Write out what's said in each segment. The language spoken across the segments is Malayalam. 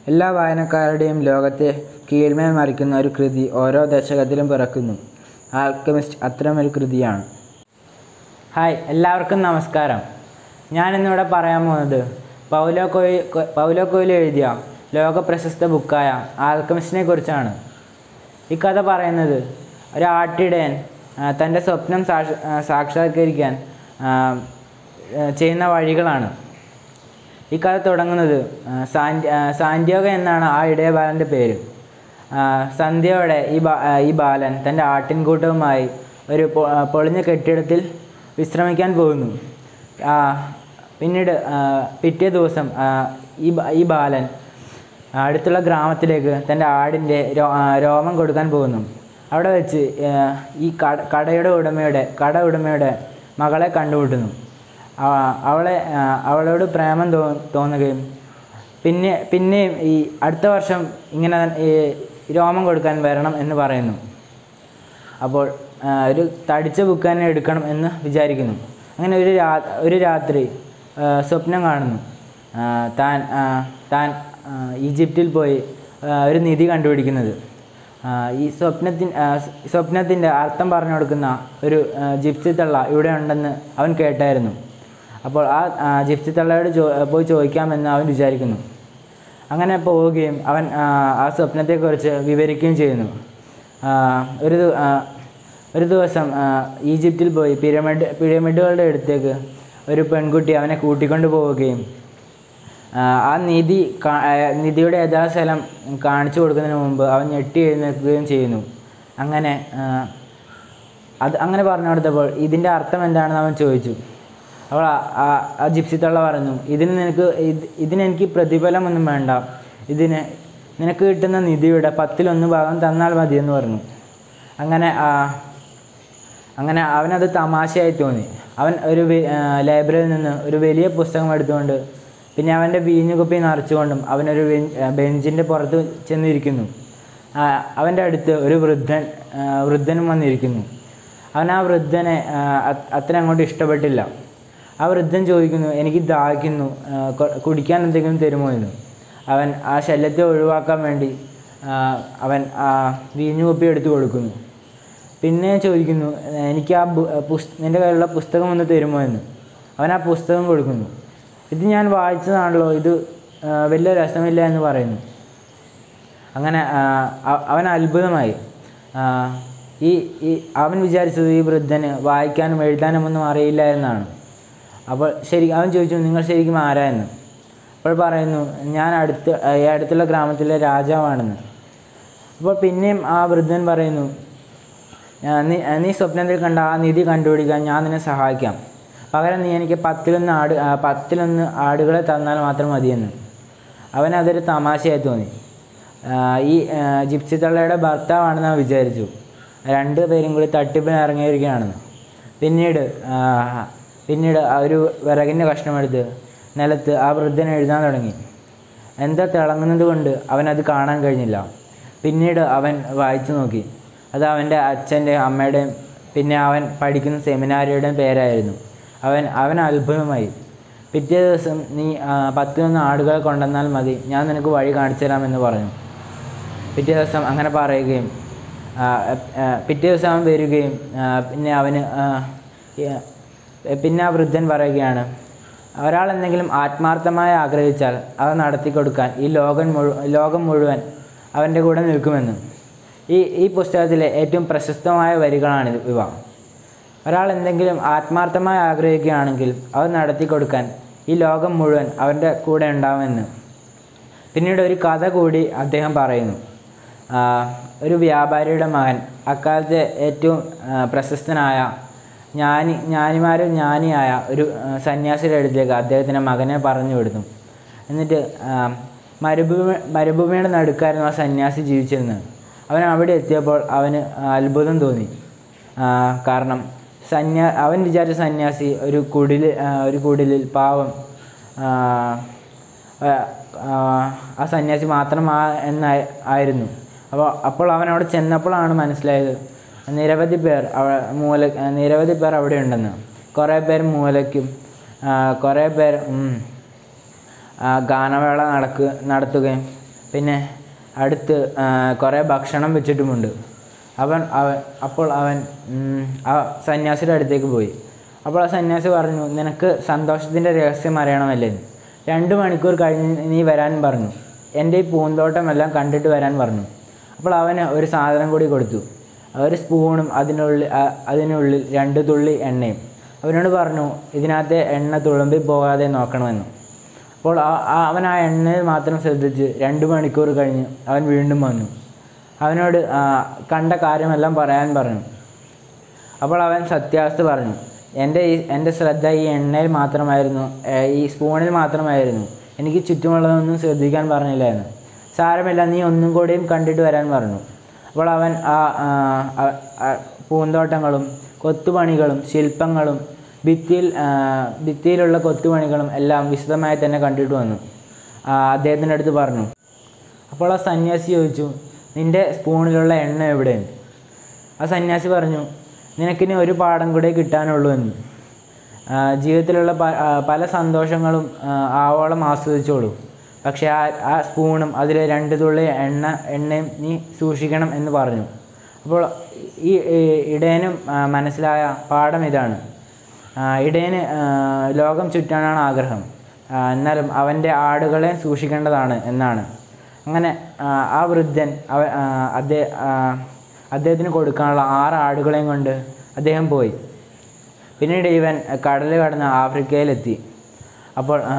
എല്ലാ വായനക്കാരുടെയും ലോകത്തെ കീഴ്മേൽ മറിക്കുന്ന ഒരു കൃതി ഓരോ ദശകത്തിലും പിറക്കുന്നു ആൽക്കമിസ്റ്റ് അത്തരമൊരു കൃതിയാണ് ഹായ് എല്ലാവർക്കും നമസ്കാരം ഞാനിന്നിവിടെ പറയാൻ പോകുന്നത് പൗലോ കൊയ് പൗലോ കൊയ്ലോ എഴുതിയ ലോക പ്രശസ്ത ബുക്കായ ആൽക്കമിസ്റ്റിനെ കുറിച്ചാണ് ഈ കഥ പറയുന്നത് ഒരു ആട്ടിടയൻ ആ, തൻ്റെ സ്വപ്നം സാക്ഷ ആ, സാക്ഷാത്കരിക്കാൻ ആ, ആ, ചെയ്യുന്ന വഴികളാണ് ഈ കഥ തുടങ്ങുന്നത് ആ, സാന്റി ആ, സാന്റിയോഗ എന്നാണ് ആ ഇടയ ബാലൻ്റെ പേര് ആ, സന്ധ്യയോടെ ഈ ബാ ആ, ഈ ബാലൻ തൻ്റെ ആട്ടിൻകൂട്ടവുമായി ഒരു പൊ- ആ, പൊളിഞ്ഞ കെട്ടിടത്തിൽ വിശ്രമിക്കാൻ പോകുന്നു ആ, പിന്നീട് ആ, പിറ്റേ ദിവസം ആ, ഈ ബ- ഈ ബാലൻ അടുത്തുള്ള ഗ്രാമത്തിലേക്ക് തൻ്റെ ആടിൻ്റെ രോ ആ, രോമം കൊടുക്കാൻ പോകുന്നു അവിടെ വെച്ച് ആ, ഈ കട കടയുടെ ഉടമയുടെ കട ഉടമയുടെ മകളെ കണ്ടുമുട്ടുന്നു ആ- അവളെ ആ, അവളോട് പ്രേമം തോ തോന്നുകയും പിന്നെ പിന്നെയും ഈ അടുത്ത വർഷം ഇങ്ങനെ തന്നെ ഈ രോമം കൊടുക്കാൻ വരണം എന്ന് പറയുന്നു അപ്പോൾ ആ, ഒരു തടിച്ച ബുക്ക് തന്നെ എടുക്കണം എന്ന് വിചാരിക്കുന്നു അങ്ങനെ ഒരു രാ ഒരു രാത്രി ആ, സ്വപ്നം കാണുന്നു ആ, താൻ ആ, താൻ ആ, ഈജിപ്തിൽ പോയി ആ, ഒരു നിധി കണ്ടുപിടിക്കുന്നത് ആ, ഈ സ്വപ്നത്തിൻ ആ, സ്വപ്നത്തിൻ്റെ അർത്ഥം പറഞ്ഞു കൊടുക്കുന്ന ഒരു ആ, ജിപ്സി തള്ള ഇവിടെ ഉണ്ടെന്ന് അവൻ കേട്ടായിരുന്നു അപ്പോൾ ആ ആ, ജിപ്സി തള്ളയോട് ചോ പോയി ചോദിക്കാമെന്ന് അവൻ വിചാരിക്കുന്നു അങ്ങനെ പോവുകയും അവൻ ആ, ആ സ്വപ്നത്തെക്കുറിച്ച് വിവരിക്കുകയും ചെയ്യുന്നു ആ, ഒരു ദി- ആ, ഒരു ദിവസം ആ, ഈജിപ്തിൽ പോയി പിരമിഡ് പിരമിഡുകളുടെ അടുത്തേക്ക് ഒരു പെൺകുട്ടി അവനെ കൂട്ടിക്കൊണ്ട് പോവുകയും ആ, ആ നിധി കാ- ആ, നിധിയുടെ യഥാസ്ഥലം കാണിച്ചു കൊടുക്കുന്നതിന് മുമ്പ് അവൻ ഞെട്ടി എഴുന്നേൽക്കുകയും ചെയ്യുന്നു അങ്ങനെ ആ, അത് അങ്ങനെ പറഞ്ഞു കൊടുത്തപ്പോൾ ഇതിൻ്റെ അർത്ഥം എന്താണെന്ന് അവൻ ചോദിച്ചു അവൾ ആ- ആ- ആ ജിപ്സി തള്ള പറഞ്ഞു ഇതിന് നിനക്ക് ഇത് ഇതിനെനിക്ക് പ്രതിഫലമൊന്നും വേണ്ട ഇതിന് നിനക്ക് കിട്ടുന്ന നിധിയുടെ പത്തിലൊന്ന് ഭാഗം തന്നാൽ മതി എന്ന് പറഞ്ഞു അങ്ങനെ ആ, അങ്ങനെ അവനത് തമാശയായി തോന്നി അവൻ ഒരു വി- ആ, ലൈബ്രറിയിൽ നിന്ന് ഒരു വലിയ പുസ്തകം എടുത്തുകൊണ്ട് പിന്നെ അവൻ്റെ വീഞ്ഞുകുപ്പി നിറച്ചുകൊണ്ടും അവനൊരു ബെഞ്ചിൻ്റെ പുറത്ത് ചെന്നിരിക്കുന്നു ആ, അവൻ്റെ അടുത്ത് ഒരു വൃദ്ധൻ ആ, വൃദ്ധനും വന്നിരിക്കുന്നു അവൻ ആ വൃദ്ധനെ ആ, അത്- അത്ര അങ്ങോട്ട് ഇഷ്ടപ്പെട്ടില്ല ആ വൃദ്ധൻ ചോദിക്കുന്നു എനിക്ക് ദാഹിക്കുന്നു ആ, കൊ- കുടിക്കാൻ എന്തെങ്കിലും തരുമോ എന്ന് അവൻ ആ ശല്യത്തെ ഒഴിവാക്കാൻ വേണ്ടി ആ, അവൻ ആ വീഞ്ഞുകുപ്പി എടുത്തു കൊടുക്കുന്നു പിന്നെ ചോദിക്കുന്നു എനിക്ക് ആ ബു- പുസ് നിൻ്റെ കയ്യിലുള്ള പുസ്തകം ഒന്ന് തരുമോ എന്ന് അവൻ ആ പുസ്തകം കൊടുക്കുന്നു ഇത് ഞാൻ വായിച്ചതാണല്ലോ ഇത് ആ, വലിയ രസമില്ല എന്ന് പറയുന്നു അങ്ങനെ ആ, അ- അവൻ അത്ഭുതമായി ആ, ഈ ഈ അവൻ വിചാരിച്ചത് ഈ വൃദ്ധന് വായിക്കാനും എഴുതാനും ഒന്നും അറിയില്ല എന്നാണ് അപ്പോൾ ശരി അവൻ ചോദിച്ചു നിങ്ങൾ ശരിക്കും ആരാ എന്ന് അപ്പോൾ പറയുന്നു ഞാൻ അടുത്ത് ഈ അടുത്തുള്ള ഗ്രാമത്തിലെ രാജാവാണെന്ന് അപ്പോൾ പിന്നെയും ആ വൃദ്ധൻ പറയുന്നു "ആ, നീ നീ സ്വപ്നത്തിൽ കണ്ട ആ നിധി കണ്ടുപിടിക്കാൻ ഞാൻ നിന്നെ സഹായിക്കാം പകരം നീ എനിക്ക് പത്തിലൊന്ന് ആട് ആ, പത്തിലൊന്ന് ആടുകളെ തന്നാൽ മാത്രം മതിയെന്ന് അവനതൊരു തമാശയായി തോന്നി ആ, ഈ ആ, ജിപ്സി തള്ളയുടെ ഭർത്താവാണെന്ന് അവൻ വിചാരിച്ചു രണ്ട് പേരും കൂടി തട്ടിപ്പിന് ഇറങ്ങിയിരിക്കുകയാണെന്ന് പിന്നീട് ആ, പിന്നീട് ആ ഒരു വിറകിൻ്റെ കഷ്ണമെടുത്ത് നിലത്ത് ആ വൃദ്ധൻ എഴുതാൻ തുടങ്ങി എന്താ തിളങ്ങുന്നത് കൊണ്ട് അവനത് കാണാൻ കഴിഞ്ഞില്ല പിന്നീട് അവൻ വായിച്ചു നോക്കി അത് അവൻ്റെ അച്ഛൻ്റെയും അമ്മയുടെയും പിന്നെ അവൻ പഠിക്കുന്ന സെമിനാരിയുടെയും പേരായിരുന്നു അവൻ അവൻ അത്ഭുതമായി പിറ്റേ ദിവസം നീ ആ, പത്തിനൊന്ന് ആടുകളെ കൊണ്ടുവന്നാൽ മതി ഞാൻ നിനക്ക് വഴി കാണിച്ചു തരാമെന്ന് പറഞ്ഞു പിറ്റേ ദിവസം അങ്ങനെ പറയുകയും ആ, ആ, പിറ്റേ ദിവസം അവൻ വരികയും ആ, പിന്നെ അവന് ആ, ഈ- പിന്നെ ആ വൃദ്ധൻ പറയുകയാണ് ഒരാൾ എന്തെങ്കിലും ആത്മാർത്ഥമായി ആഗ്രഹിച്ചാൽ അത് നടത്തി കൊടുക്കാൻ ഈ ലോകം മുഴു ലോകം മുഴുവൻ അവൻ്റെ കൂടെ നിൽക്കുമെന്ന് ഈ ഈ പുസ്തകത്തിലെ ഏറ്റവും പ്രശസ്തമായ വരികളാണിത് ഇവ ഒരാൾ എന്തെങ്കിലും ആത്മാർത്ഥമായി ആഗ്രഹിക്കുകയാണെങ്കിൽ അത് നടത്തി കൊടുക്കാൻ ഈ ലോകം മുഴുവൻ അവൻ്റെ കൂടെ ഉണ്ടാവുമെന്ന് പിന്നീട് ഒരു കഥ കൂടി അദ്ദേഹം പറയുന്നു ആ, ഒരു വ്യാപാരിയുടെ മകൻ അക്കാലത്തെ ഏറ്റവും ആ, പ്രശസ്തനായ ജ്ഞാനി ജ്ഞാനിമാരിൽ ജ്ഞാനിയായ ഒരു ആ, സന്യാസിയുടെ അടുത്തേക്ക് അദ്ദേഹത്തിൻ്റെ മകനെ പറഞ്ഞു വിടുന്നു എന്നിട്ട് ആ, മരുഭൂമി മരുഭൂമിയുടെ നടുക്കായിരുന്നു ആ സന്യാസി ജീവിച്ചിരുന്നത് അവൻ അവിടെ എത്തിയപ്പോൾ അവന് അത്ഭുതം തോന്നി ആ, കാരണം സന്യാ അവൻ വിചാരിച്ച സന്യാസി ഒരു കുടിൽ ആ, ഒരു കുടിലിൽ പാവം ആ, ആ, ആ, ആ സന്യാസി മാത്രം ആ എന്ന ആയിരുന്നു അപ്പോൾ അപ്പോൾ അവൻ അവിടെ ചെന്നപ്പോഴാണ് മനസ്സിലായത് നിരവധി പേർ അവ മൂല നിരവധി പേർ അവിടെ ഉണ്ടെന്ന് കുറേ പേർ മൂലയ്ക്കും ആ, കുറേ പേർ ഉം, ആ, ഗാനമേള നടക്കുക നടത്തുകയും പിന്നെ അടുത്ത് ആ, കുറേ ഭക്ഷണം വെച്ചിട്ടുമുണ്ട് അവൻ അവൻ അപ്പോൾ അവൻ ഉം, ആ സന്യാസിയുടെ അടുത്തേക്ക് പോയി അപ്പോൾ ആ സന്യാസി പറഞ്ഞു നിനക്ക് സന്തോഷത്തിൻ്റെ രഹസ്യം അറിയണമല്ലേ രണ്ട് മണിക്കൂർ കഴിഞ്ഞ് നീ വരാൻ പറഞ്ഞു എൻ്റെ ഈ പൂന്തോട്ടമെല്ലാം കണ്ടിട്ട് വരാൻ പറഞ്ഞു അപ്പോൾ അവന് ഒരു സാധനം കൂടി കൊടുത്തു ഒരു സ്പൂണും അതിനുള്ളിൽ ആ, അതിനുള്ളിൽ രണ്ട് തുള്ളി എണ്ണയും അവനോട് പറഞ്ഞു ഇതിനകത്തെ എണ്ണ തുളുമ്പി പോകാതെ നോക്കണമെന്ന് അപ്പോൾ ആ ആ- അവൻ ആ എണ്ണയിൽ മാത്രം ശ്രദ്ധിച്ച് രണ്ട് മണിക്കൂർ കഴിഞ്ഞ് അവൻ വീണ്ടും വന്നു അവനോട് ആ, കണ്ട കാര്യമെല്ലാം പറയാൻ പറഞ്ഞു അപ്പോൾ അവൻ സത്യാവസ്ഥ പറഞ്ഞു എൻ്റെ ഈ എൻ്റെ ശ്രദ്ധ ഈ എണ്ണയിൽ മാത്രമായിരുന്നു ഏ, ഈ സ്പൂണിൽ മാത്രമായിരുന്നു എനിക്ക് ചുറ്റുമുള്ളതൊന്നും ശ്രദ്ധിക്കാൻ പറഞ്ഞില്ലായിരുന്നു സാരമില്ല നീ ഒന്നും കൂടിയും കണ്ടിട്ട് വരാൻ പറഞ്ഞു അപ്പോൾ അവൻ ആ ആ, ആ- ആ പൂന്തോട്ടങ്ങളും കൊത്തുപണികളും ശില്പങ്ങളും ഭിത്തിയിൽ ആ, ഭിത്തിയിലുള്ള കൊത്തുപണികളും എല്ലാം വിശദമായി തന്നെ കണ്ടിട്ട് വന്നു ആ, അദ്ദേഹത്തിൻ്റെ അടുത്ത് പറഞ്ഞു അപ്പോൾ ആ സന്യാസി ചോദിച്ചു നിൻ്റെ സ്പൂണിലുള്ള എണ്ണ എവിടെയാണ് ആ സന്യാസി പറഞ്ഞു നിനക്കിനി ഒരു പാഠം കൂടെ കിട്ടാനുള്ളൂ എന്ന് ആ, ജീവിതത്തിലുള്ള പ- ആ, പല സന്തോഷങ്ങളും ആ, ആവോളം ആസ്വദിച്ചോളൂ പക്ഷേ ആ ആ സ്പൂണും അതിലെ രണ്ട് തുള്ളി എണ്ണ എണ്ണയും നീ സൂക്ഷിക്കണം എന്ന് പറഞ്ഞു അപ്പോൾ ഈ ഈ ഇടയനും ആ, മനസ്സിലായ പാഠം ഇതാണ് ആ, ഇടയന് ആ, ലോകം ചുറ്റാനാണ് ആഗ്രഹം ആ, എന്നാലും അവൻ്റെ ആടുകളെ സൂക്ഷിക്കേണ്ടതാണ് എന്നാണ് അങ്ങനെ ആ, ആ വൃദ്ധൻ അവ അദ്ദേഹം അദ്ദേഹത്തിന് കൊടുക്കാനുള്ള ആറ് ആടുകളെയും കൊണ്ട് അദ്ദേഹം പോയി പിന്നീട് ഇവൻ കടൽ കടന്ന് ആഫ്രിക്കയിലെത്തി അപ്പോൾ ആ,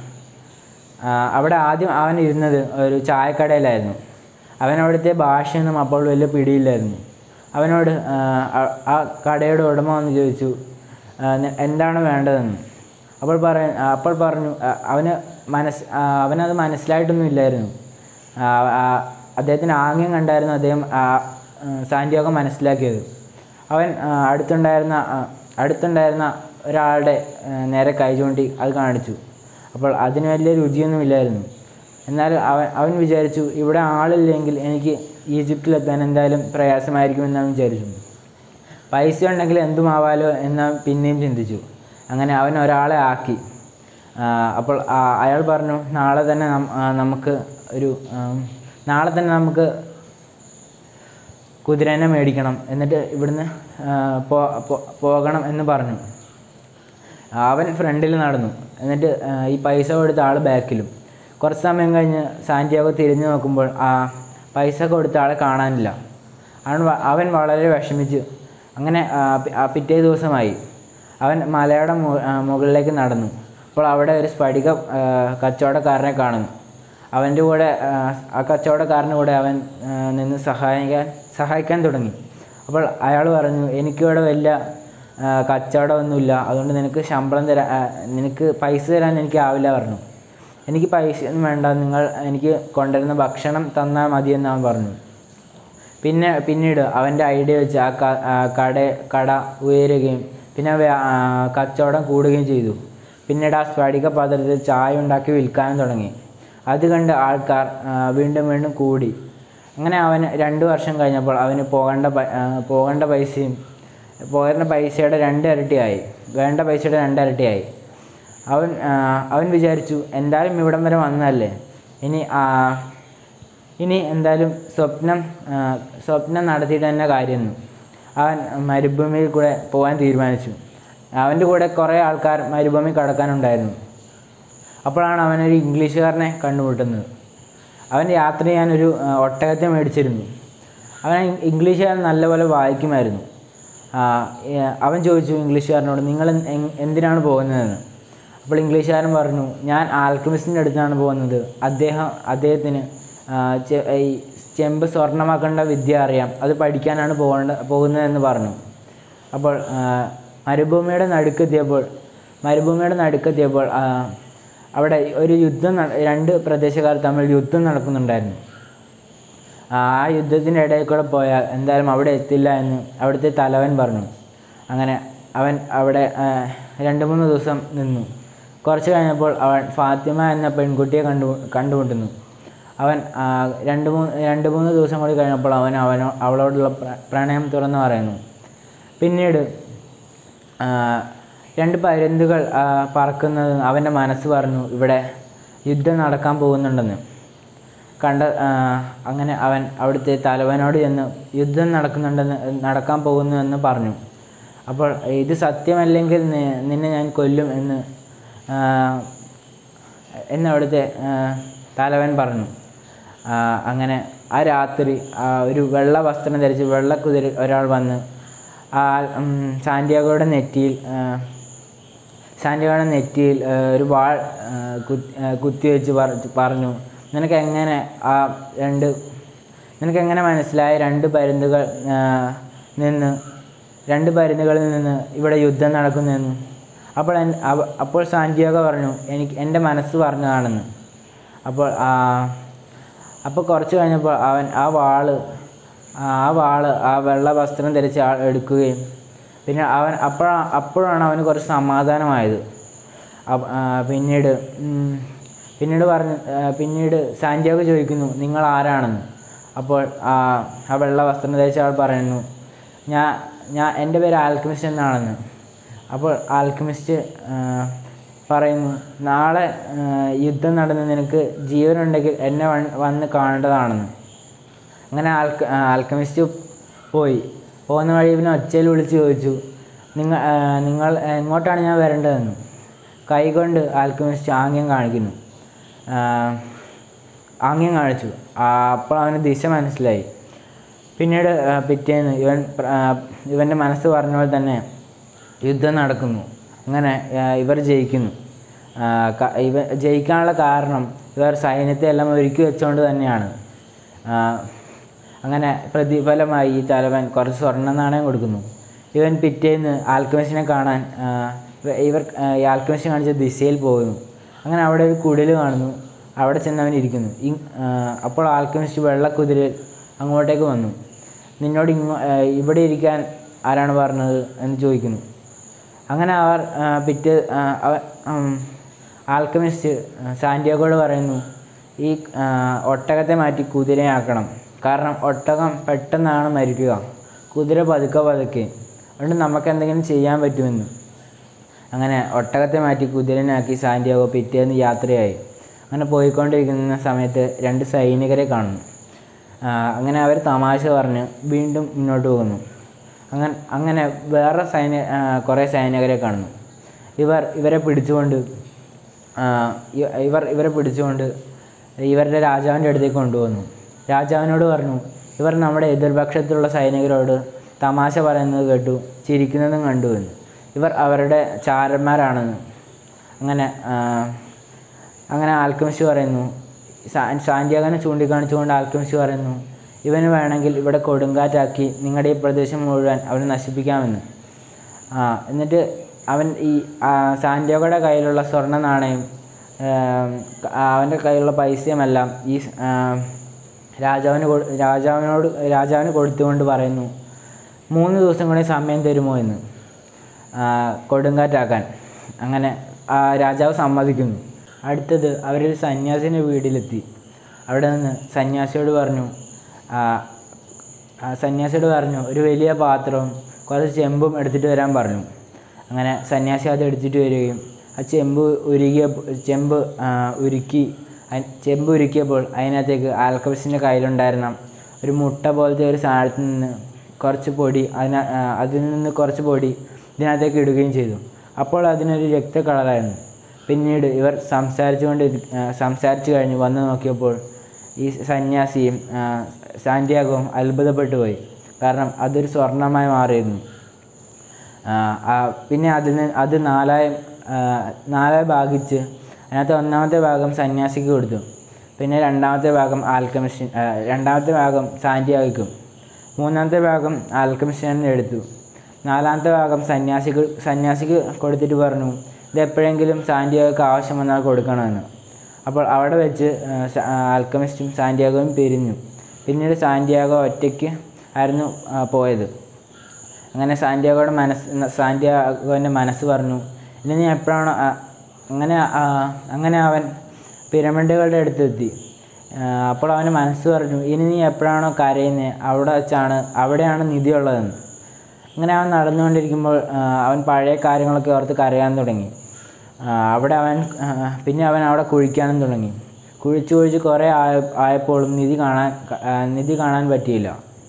ആ, അവിടെ ആദ്യം അവൻ ഇരുന്നത് ഒരു ചായക്കടയിലായിരുന്നു അവൻ അവിടുത്തെ ഭാഷയൊന്നും അപ്പോൾ വലിയ പിടിയില്ലായിരുന്നു അവനോട് ആ, ആ- ആ കടയുടെ ഉടമ വന്ന് ചോദിച്ചു ആ, നി- എന്താണ് വേണ്ടതെന്ന് അപ്പോൾ പറ അപ്പോൾ പറഞ്ഞു ആ, അവന് മനസ് ആ, അവനത് മനസ്സിലായിട്ടൊന്നും ഇല്ലായിരുന്നു ആ, ആ, അദ്ദേഹത്തിന് ആംഗ്യം കണ്ടായിരുന്നു അദ്ദേഹം ആ, ആ, സാന്റിയാഗോ മനസ്സിലാക്കിയത് അവൻ ആ, അടുത്തുണ്ടായിരുന്ന ആ, അടുത്തുണ്ടായിരുന്ന ഒരാളുടെ ആ, നേരെ കൈ ചൂണ്ടി അത് കാണിച്ചു അപ്പോൾ അതിന് വലിയ രുചിയൊന്നുമില്ലായിരുന്നു എന്നാൽ അവൻ അവൻ വിചാരിച്ചു ഇവിടെ ആളില്ലെങ്കിൽ എനിക്ക് ഈജിപ്തിലെത്താൻ എന്തായാലും പ്രയാസമായിരിക്കുമെന്ന് അവൻ വിചാരിച്ചു പൈസ ഉണ്ടെങ്കിൽ എന്തുമാവാലോ എന്ന് പിന്നെയും ചിന്തിച്ചു അങ്ങനെ അവൻ ഒരാളെ ആക്കി ആ, അപ്പോൾ ആ, അയാൾ പറഞ്ഞു നാളെ തന്നെ നം- ആ, നമുക്ക് ഒരു ആം, നാളെ തന്നെ നമുക്ക് കുതിരേനെ മേടിക്കണം എന്നിട്ട് ഇവിടുന്ന് ആ, പോ- പോ- പോകണം എന്ന് പറഞ്ഞു അവൻ ഫ്രണ്ടിൽ നടന്നു എന്നിട്ട് ആ, ഈ പൈസ കൊടുത്ത ആൾ ബാക്കിലും കുറച്ച് സമയം കഴിഞ്ഞ് സാന്റിയാഗോ തിരിഞ്ഞു നോക്കുമ്പോൾ ആ പൈസ കൊടുത്ത ആളെ കാണാനില്ല അവൻ വ- അവൻ വളരെ വിഷമിച്ചു അങ്ങനെ ആ, പി- ആ പിറ്റേ ദിവസമായി അവൻ മലയുടെ മു- ആ, മുകളിലേക്ക് നടന്നു അപ്പോൾ അവിടെ ഒരു സ്ഫടിക ആ, കച്ചവടക്കാരനെ കാണുന്നു അവൻ്റെ കൂടെ ആ, ആ കച്ചവടക്കാരൻ്റെ കൂടെ അവൻ ആ, നിന്ന് സഹായിക്കാൻ സഹായിക്കാൻ തുടങ്ങി അപ്പോൾ അയാൾ പറഞ്ഞു എനിക്കിവിടെ വലിയ ആ, കച്ചവടമൊന്നുമില്ല അതുകൊണ്ട് നിനക്ക് ശമ്പളം തരാൻ ആ, നിനക്ക് പൈസ തരാൻ എനിക്ക് ആവില്ല പറഞ്ഞു എനിക്ക് പൈസ ഒന്നും വേണ്ട നിങ്ങൾ എനിക്ക് കൊണ്ടുവരുന്ന ഭക്ഷണം തന്നാൽ മതിയെന്ന് അവൻ പറഞ്ഞു പിന്നെ പിന്നീട് അവൻ്റെ ഐഡിയ വെച്ച് ആ ക ആ കട കട ഉയരുകയും പിന്നെ വ്യ- ആ, കച്ചവടം കൂടുകയും ചെയ്തു പിന്നീട് ആ സ്ഫടിക പാത്രത്തിൽ ചായ ഉണ്ടാക്കി വിൽക്കാനും തുടങ്ങി അത് കണ്ട് ആൾക്കാർ ആ, വീണ്ടും വീണ്ടും കൂടി അങ്ങനെ അവന് രണ്ട് വർഷം കഴിഞ്ഞപ്പോൾ അവന് പോകേണ്ട പ- ആ, പോകേണ്ട പൈസയും പോകേണ്ട പൈസയുടെ രണ്ട് ഇരട്ടിയായി വേണ്ട പൈസയുടെ രണ്ട് ഇരട്ടിയായി അവൻ ആ, അവൻ വിചാരിച്ചു എന്തായാലും ഇവിടം വരെ വന്നതല്ലേ ഇനി ആ, ഇനി എന്തായാലും സ്വപ്നം ആ, സ്വപ്നം നടത്തിയിട്ട് തന്നെ കാര്യമെന്നു അവൻ മരുഭൂമിയിൽ കൂടെ പോകാൻ തീരുമാനിച്ചു അവൻ്റെ കൂടെ കുറേ ആൾക്കാർ മരുഭൂമി കടക്കാനുണ്ടായിരുന്നു അപ്പോഴാണ് അവനൊരു ഇംഗ്ലീഷുകാരനെ കണ്ടുമുട്ടുന്നത് അവൻ യാത്ര ചെയ്യാൻ ഒരു ആ, ഒട്ടകത്തെ മേടിച്ചിരുന്നു അവൻ ഇംഗ്ലീഷുകാരൻ നല്ലപോലെ വായിക്കുമായിരുന്നു ആ, ഏ, അവൻ ചോദിച്ചു ഇംഗ്ലീഷുകാരനോട് നിങ്ങൾ എന്ത്- എങ്- എന്തിനാണ് പോകുന്നതെന്ന് അപ്പോൾ ഇംഗ്ലീഷുകാരൻ പറഞ്ഞു ഞാൻ ആൽക്കമിസ്റ്റിൻ്റെ അടുത്താണ് പോകുന്നത് അദ്ദേഹം അദ്ദേഹത്തിന് ആ, ചെ- ഈ ചെമ്പ് സ്വർണ്ണമാക്കേണ്ട വിദ്യ അറിയാം അത് പഠിക്കാനാണ് പോകേണ്ട പോകുന്നതെന്ന് പറഞ്ഞു അപ്പോൾ ആ, മരുഭൂമിയുടെ നടുക്കെത്തിയപ്പോൾ മരുഭൂമിയുടെ നടുക്കെത്തിയപ്പോൾ ആ, അവിടെ ഒരു യുദ്ധം നട- രണ്ട് പ്രദേശക്കാർ തമ്മിൽ യുദ്ധം നടക്കുന്നുണ്ടായിരുന്നു ആ യുദ്ധത്തിൻ്റെ ഇടയിൽ കൂടെ പോയാൽ എന്തായാലും അവിടെ എത്തില്ല എന്ന് അവിടുത്തെ തലവൻ പറഞ്ഞു അങ്ങനെ അവൻ അവിടെ ആ, രണ്ട് മൂന്ന് ദിവസം നിന്നു കുറച്ച് കഴിഞ്ഞപ്പോൾ അവൻ ഫാത്തിമ എന്ന പെൺകുട്ടിയെ കണ്ടു കണ്ടുമുട്ടുന്നു അവൻ ആ, രണ്ട് മൂന്ന് രണ്ട് മൂന്ന് ദിവസം കൂടി കഴിഞ്ഞപ്പോൾ അവൻ അവനോ അവളോടുള്ള പ്ര- പ്രണയം തുറന്നു പറയുന്നു പിന്നീട് ആ, രണ്ട് പരുന്തുകൾ ആ, പറക്കുന്നത് അവൻ്റെ മനസ്സ് പറഞ്ഞു ഇവിടെ യുദ്ധം നടക്കാൻ പോകുന്നുണ്ടെന്ന് കണ്ട ആ, അങ്ങനെ അവൻ അവിടുത്തെ തലവനോട് ചെന്ന് യുദ്ധം നടക്കുന്നുണ്ടെന്ന് നടക്കാൻ പോകുന്നു എന്ന് പറഞ്ഞു അപ്പോൾ ഇത് സത്യമല്ലെങ്കിൽ നി- നിന്നെ ഞാൻ കൊല്ലും എന്ന് ആ, എന്ന് അവിടുത്തെ ആ, തലവൻ പറഞ്ഞു ആ, അങ്ങനെ ആ രാത്രി ആ, ഒരു വെള്ള വസ്ത്രം ധരിച്ച് വെള്ളക്കുതിര ഒരാൾ വന്ന് ആ ഉം, സാന്റിയാഗോയുടെ നെറ്റിയിൽ ആ, സാന്റിയാഗോയുടെ നെറ്റിയിൽ ആ, ഒരു വാൾ ആ, കുത്തി ആ, കുത്തിവെച്ച് പറ- പറഞ്ഞു നിനക്ക് എങ്ങനെ ആ രണ്ട് നിനക്ക് എങ്ങനെ മനസ്സിലായ രണ്ട് പരുന്തുകൾ ആ, നിന്ന് രണ്ട് പരുന്തുകളിൽ നിന്ന് ഇവിടെ യുദ്ധം നടക്കുന്നെന്ന് അപ്പോൾ എൻ- അവ- അപ്പോൾ സാന്റിയാഗോ പറഞ്ഞു എനിക്ക് എൻ്റെ മനസ്സ് പറഞ്ഞതാണെന്ന് അപ്പോൾ ആ അപ്പോൾ കുറച്ച് കഴിഞ്ഞപ്പോൾ അവൻ ആ വാള് ആ വാള് ആ വെള്ള വസ്ത്രം ധരിച്ച ആൾ എടുക്കുകയും പിന്നെ അവൻ അപ്പോഴാ അപ്പോഴാണ് അവന് കുറച്ച് സമാധാനമായത് അപ്പ- ആ, പിന്നീട് ഉം, പിന്നീട് പറഞ്ഞു ആ, പിന്നീട് സാന്റിയാഗോ ചോദിക്കുന്നു നിങ്ങൾ ആരാണെന്ന് അപ്പോൾ ആ ആ വെള്ള വസ്ത്രം ധരിച്ച ആൾ പറയുന്നു ഞാൻ ഞാൻ എൻ്റെ പേര് ആൽക്കമിസ്റ്റ് എന്നാണെന്ന് അപ്പോൾ ആൽക്കമിസ്റ്റ് ആ, പറയുന്നു നാളെ ആ, യുദ്ധം നടന്ന് നിനക്ക് ജീവനുണ്ടെങ്കിൽ എന്നെ വൺ- വന്ന് കാണേണ്ടതാണെന്ന് അങ്ങനെ ആൽക്ക ആ, ആൽക്കമിസ്റ്റ് പോയി പോകുന്ന വഴി ഇവനെ ഒച്ചയിൽ വിളിച്ച് ചോദിച്ചു നിങ്ങൾ ആ, നിങ്ങൾ എങ്ങോട്ടാണ് ഞാൻ വരേണ്ടതെന്ന് കൈകൊണ്ട് ആൽക്കമിസ്റ്റ് ആംഗ്യം കാണിക്കുന്നു ആ, ആംഗ്യം കാണിച്ചു ആ, അപ്പോൾ അവന് ദിശ മനസ്സിലായി പിന്നീട് ആ, പിറ്റേന്ന് ഇവൻ പ്ര- ആ, ഇവൻ്റെ മനസ്സ് പറഞ്ഞ പോലെ തന്നെ യുദ്ധം നടക്കുന്നു അങ്ങനെ ആ, ഇവർ ജയിക്കുന്നു ആ, ക- ഇവ ജയിക്കാനുള്ള കാരണം ഇവർ സൈന്യത്തെ എല്ലാം ഒരുക്കി വെച്ചുകൊണ്ട് തന്നെയാണ് ആ, അങ്ങനെ പ്രതിഫലമായി ഈ തലവൻ കുറച്ച് സ്വർണ്ണ നാണയം കൊടുക്കുന്നു ഇവൻ പിറ്റേന്ന് ആൽക്കമിസ്റ്റിനെ കാണാൻ ആ, ഇവ- ഇവർ ആ, ഈ ആൽക്കമിസ്റ്റ് കാണിച്ച ദിശയിൽ പോകുന്നു അങ്ങനെ അവിടെ ഒരു കുടിൽ കാണുന്നു അവിടെ ചെന്ന് അവൻ ഇരിക്കുന്നു ഈ ആ, അപ്പോൾ ആൽക്കമിസ്റ്റ് വെള്ളക്കുതിരയിൽ അങ്ങോട്ടേക്ക് വന്നു നിന്നോട് ഇങ്ങോ ആ, ഇവിടെ ഇരിക്കാൻ ആരാണ് പറഞ്ഞത് എന്ന് ചോദിക്കുന്നു അങ്ങനെ അവർ ആ, പിറ്റേ ആ, അവ ഉം, ആൽക്കമിസ്റ്റ് ആ, സാന്റിയാഗോട് പറയുന്നു ഈ ആ, ഒട്ടകത്തെ മാറ്റി കുതിരയാക്കണം കാരണം ഒട്ടകം പെട്ടെന്നാണ് മരിക്കുക കുതിര പതുക്കെ പതുക്കെ അതുകൊണ്ട് നമുക്ക് എന്തെങ്കിലും ചെയ്യാൻ പറ്റുമെന്ന് അങ്ങനെ ഒട്ടകത്തെ മാറ്റി കുതിരനാക്കി സാന്റിയാഗോ പിറ്റേന്ന് യാത്രയായി അങ്ങനെ പോയിക്കൊണ്ടിരിക്കുന്ന സമയത്ത് രണ്ട് സൈനികരെ കാണുന്നു ആ, അങ്ങനെ അവർ തമാശ പറഞ്ഞ് വീണ്ടും മുന്നോട്ട് പോകുന്നു അങ്ങനെ അങ്ങനെ വേറെ സൈന്യ ആ, കുറേ സൈനികരെ കാണുന്നു ഇവർ ഇവരെ പിടിച്ചുകൊണ്ട് ആ, ഇ- ഇവർ ഇവരെ പിടിച്ചുകൊണ്ട് ഇവരുടെ രാജാവിൻ്റെ അടുത്തേക്ക് കൊണ്ടുവന്നു രാജാവിനോട് പറഞ്ഞു ഇവർ നമ്മുടെ എതിർപക്ഷത്തുള്ള സൈനികരോട് തമാശ പറയുന്നത് കേട്ടു ചിരിക്കുന്നതും കണ്ടു എന്ന് ഇവർ അവരുടെ ചാരന്മാരാണെന്ന് അങ്ങനെ ആ, അങ്ങനെ ആൽക്കമിസ്റ്റ് പറയുന്നു സാ സാന്റിയാഗോനെ ചൂണ്ടിക്കാണിച്ചുകൊണ്ട് ആൽക്കമിസ്റ്റ് പറയുന്നു ഇവന് വേണമെങ്കിൽ ഇവിടെ കൊടുങ്കാറ്റാക്കി നിങ്ങളുടെ ഈ പ്രദേശം മുഴുവൻ അവന് നശിപ്പിക്കാമെന്ന് ആ എന്നിട്ട് അവൻ ഈ ആ, സാന്റിയാഗോയുടെ കയ്യിലുള്ള സ്വർണ്ണ നാണയം ഏം, ആ, അവൻ്റെ കയ്യിലുള്ള പൈസയുമെല്ലാം ഈ സ്- ആ, രാജാവിന് കൊ- രാജാവിനോട് രാജാവിന് കൊടുത്തുകൊണ്ട് പറയുന്നു മൂന്ന് ദിവസം കൂടി സമയം തരുമോ എന്ന് ആ, കൊടുങ്കാറ്റാക്കാൻ അങ്ങനെ ആ രാജാവ് സമ്മതിക്കുന്നു അടുത്തത് അവരൊരു സന്യാസിൻ്റെ വീട്ടിലെത്തി അവിടെ നിന്ന് സന്യാസിയോട് പറഞ്ഞു ആ, ആ സന്യാസിയോട് പറഞ്ഞു ഒരു വലിയ പാത്രവും കുറച്ച് ചെമ്പും എടുത്തിട്ട് വരാൻ പറഞ്ഞു അങ്ങനെ സന്യാസി അത് എടുത്തിട്ട് വരികയും ആ ചെമ്പ് ഉരുകിയ ചെമ്പ് ആ, ഉരുക്കി അയ്- ചെമ്പ് ഉരുക്കിയപ്പോൾ അതിനകത്തേക്ക് ആൽക്കമിസ്റ്റിൻ്റെ കയ്യിലുണ്ടായിരുന്ന ഒരു മുട്ട പോലത്തെ ഒരു സാധനത്തിൽ നിന്ന് കുറച്ച് പൊടി അതിന ആ, അതിൽ നിന്ന് കുറച്ച് പൊടി ഇതിനകത്തേക്ക് ഇടുകയും ചെയ്തു അപ്പോൾ അതിനൊരു രക്ത കളറായിരുന്നു പിന്നീട് ഇവർ സംസാരിച്ചുകൊണ്ട് ഇരി- ആ, സംസാരിച്ചു കഴിഞ്ഞ് വന്ന് നോക്കിയപ്പോൾ ഈ സന്യാസിയും ആ, സാന്റിയാഗോവും അത്ഭുതപ്പെട്ടു പോയി കാരണം അതൊരു സ്വർണ്ണമായി മാറിയിരുന്നു ആ, ആ, പിന്നെ അതിന് അത് നാലായി ആ, നാലായി ഭാഗിച്ച് അതിനകത്ത് ഒന്നാമത്തെ ഭാഗം സന്യാസിക്ക് കൊടുത്തു പിന്നെ രണ്ടാമത്തെ ഭാഗം ആൽക്കമിഷൻ ആ, രണ്ടാമത്തെ ഭാഗം സാന്റിയാഗോയ്ക്കും മൂന്നാമത്തെ ഭാഗം ആൽക്കമിഷനെ എടുത്തു നാലാമത്തെ ഭാഗം സന്യാസിക്ക് സന്യാസിക്ക് കൊടുത്തിട്ട് പറഞ്ഞു ഇത് എപ്പോഴെങ്കിലും സാന്റിയാഗോയ്ക്ക് ആവശ്യം വന്നാൽ കൊടുക്കണമെന്ന് അപ്പോൾ അവിടെ വെച്ച് ആ, സ- ആ, ആൽക്കമിസ്റ്റും സാന്റിയാഗോയും പിരിഞ്ഞു പിന്നീട് സാന്റിയാഗോ ഒറ്റയ്ക്ക് ആയിരുന്നു ആ, പോയത് അങ്ങനെ സാന്റിയാഗോയുടെ മനസ്സ് സാന്റിയാഗോൻ്റെ മനസ്സ് പറഞ്ഞു ഇനി നീ എപ്പോഴാണോ ആ, അങ്ങനെ ആ, അങ്ങനെ അവൻ പിരമിഡുകളുടെ അടുത്തെത്തി ആ, അപ്പോൾ അവന് മനസ്സ് പറഞ്ഞു ഇനി നീ എപ്പോഴാണോ കരയുന്നത് അവിടെ വെച്ചാണ് അവിടെയാണ് നിധിയുള്ളതെന്ന് അങ്ങനെ അവൻ നടന്നുകൊണ്ടിരിക്കുമ്പോൾ ആ, അവൻ പഴയ കാര്യങ്ങളൊക്കെ ഓർത്ത് കരയാൻ തുടങ്ങി ആ, അവിടെ അവൻ ആ, പിന്നെ അവൻ അവിടെ കുഴിക്കാനും തുടങ്ങി കുഴിച്ച് കുഴിച്ച് കുറേ ആയ ആയപ്പോഴും നിധി കാണാൻ ആ, നിധി കാണാൻ പറ്റിയില്ല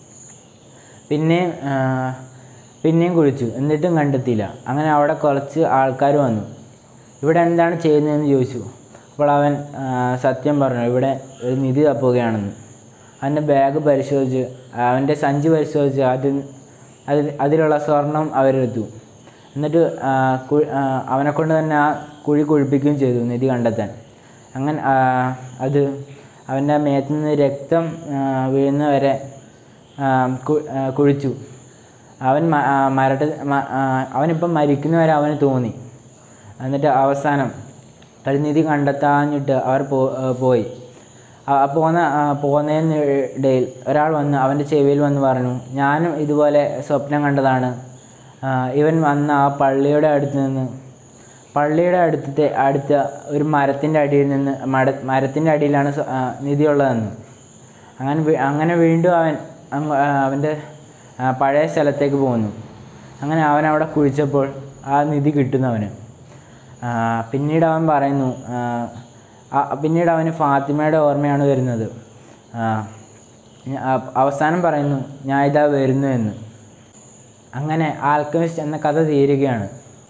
പിന്നെയും ആ, പിന്നെയും കുഴിച്ചു എന്നിട്ടും കണ്ടെത്തിയില്ല അങ്ങനെ അവിടെ കുറച്ച് ആൾക്കാർ വന്നു ഇവിടെ എന്താണ് ചെയ്യുന്നതെന്ന് ചോദിച്ചു അപ്പോൾ അവൻ ആ, സത്യം പറഞ്ഞു ഇവിടെ ഒരു നിധി തപ്പുകയാണെന്ന് അവൻ്റെ ബാഗ് പരിശോധിച്ച് അവൻ്റെ സഞ്ചി പരിശോധിച്ച് അതിൽ അതിൽ അതിലുള്ള സ്വർണം അവരെടുത്തു എന്നിട്ട് ആ, കു- ആ, അവനെ കൊണ്ട് തന്നെ ആ കുഴി കുഴിപ്പിക്കുകയും ചെയ്തു നിധി കണ്ടെത്താൻ അങ്ങനെ ആ, അത് അവൻ്റെ മേത്ത് നിന്ന് രക്തം ആ, വീഴുന്ന വരെ ആ, കു- ആ, കുഴിച്ചു അവൻ മ- ആ, മരട്ട മ- ആ, അവനിപ്പം മരിക്കുന്നവരെ അവന് തോന്നി എന്നിട്ട് അവസാനം പരിനിധി കണ്ടെത്താഞ്ഞിട്ട് അവർ പോ ആ, പോയി ആ പോന്ന ആ, പോകുന്നതിനിടയിൽ ഒരാൾ വന്ന് അവൻ്റെ ചെവിയിൽ വന്ന് പറഞ്ഞു ഞാനും ഇതുപോലെ സ്വപ്നം കണ്ടതാണ് ആ, ഇവൻ വന്ന ആ പള്ളിയുടെ അടുത്ത് നിന്ന് പള്ളിയുടെ അടുത്തത്തെ അടുത്ത ഒരു മരത്തിൻ്റെ അടിയിൽ നിന്ന് മര മരത്തിൻ്റെ അടിയിലാണ് സ്വ- ആ, നിധിയുള്ളതെന്ന് അങ്ങനെ വീ- അങ്ങനെ വീണ്ടും അവൻ അങ്ങ് ആ, അവൻ്റെ ആ, പഴയ സ്ഥലത്തേക്ക് പോകുന്നു അങ്ങനെ അവൻ അവിടെ കുഴിച്ചപ്പോൾ ആ നിധി കിട്ടുന്നു അവന് ആ, പിന്നീട് അവൻ പറയുന്നു ആ, ആ- പിന്നീട് അവന് ഫാത്തിമയുടെ ഓർമ്മയാണ് വരുന്നത് ആ, ഞ- ആ- അവസാനം പറയുന്നു ഞാൻ ഇതാ വരുന്നു എന്ന് അങ്ങനെ ആൽക്കമിസ്റ്റ് എന്ന കഥ തീരുകയാണ്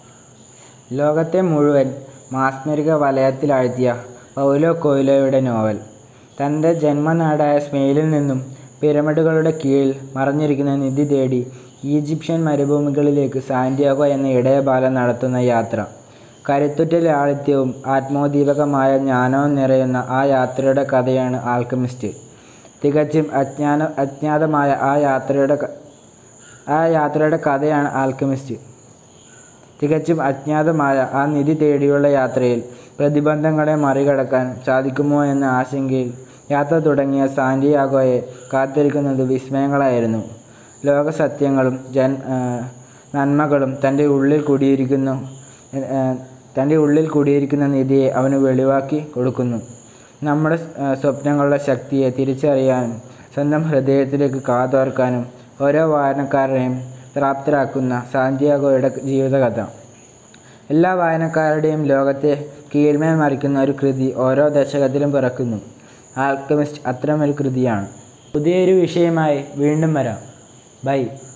ലോകത്തെ മുഴുവൻ മാസ്മരിക വലയത്തിലാഴ്ത്തിയ പൗലോ കൊയ്ലോയുടെ നോവൽ തൻ്റെ ജന്മനാടായ സ്പെയിനിൽ നിന്നും പിരമിഡുകളുടെ കീഴിൽ മറഞ്ഞിരിക്കുന്ന നിധി തേടി ഈജിപ്ഷ്യൻ മരുഭൂമികളിലേക്ക് സാന്റിയാഗോ എന്ന ഇടയബാലൻ നടത്തുന്ന യാത്ര കരുത്തുറ്റ ലാളിത്യവും ആത്മോദ്ദീപകമായ ജ്ഞാനവും നിറയുന്ന ആ യാത്രയുടെ കഥയാണ് ആൽക്കമിസ്റ്റ് തികച്ചും അജ്ഞാന അജ്ഞാതമായ ആ യാത്രയുടെ ക- ആ യാത്രയുടെ കഥയാണ് ആൽക്കമിസ്റ്റ് തികച്ചും അജ്ഞാതമായ ആ നിധി തേടിയുള്ള യാത്രയിൽ പ്രതിബന്ധങ്ങളെ മറികടക്കാൻ സാധിക്കുമോ എന്ന ആശങ്കയിൽ യാത്ര തുടങ്ങിയ സാന്റിയാഗോയെ കാത്തിരിക്കുന്നത് വിസ്മയങ്ങളായിരുന്നു ലോക സത്യങ്ങളും ജൻ ആ, നന്മകളും തൻ്റെ ഉള്ളിൽ കുടിയിരിക്കുന്നു ആ, തൻ്റെ ഉള്ളിൽ കുടിയിരിക്കുന്ന നിധിയെ അവന് വെളിവാക്കി കൊടുക്കുന്നു നമ്മുടെ ആ, സ്വപ്നങ്ങളുടെ ശക്തിയെ തിരിച്ചറിയാനും സ്വന്തം ഹൃദയത്തിലേക്ക് കാതോർക്കാനും ഓരോ വായനക്കാരനെയും പ്രാപ്തരാക്കുന്ന സാന്റിയാഗോയുടെ ജീവിതകഥ എല്ലാ വായനക്കാരുടെയും ലോകത്തെ കീഴ്മേൽ മറിക്കുന്ന ഒരു കൃതി ഓരോ ദശകത്തിലും പിറക്കുന്നു ആൽക്കമിസ്റ്റ് അത്തരമൊരു കൃതിയാണ് പുതിയൊരു വിഷയമായി വീണ്ടും വരാം ബൈ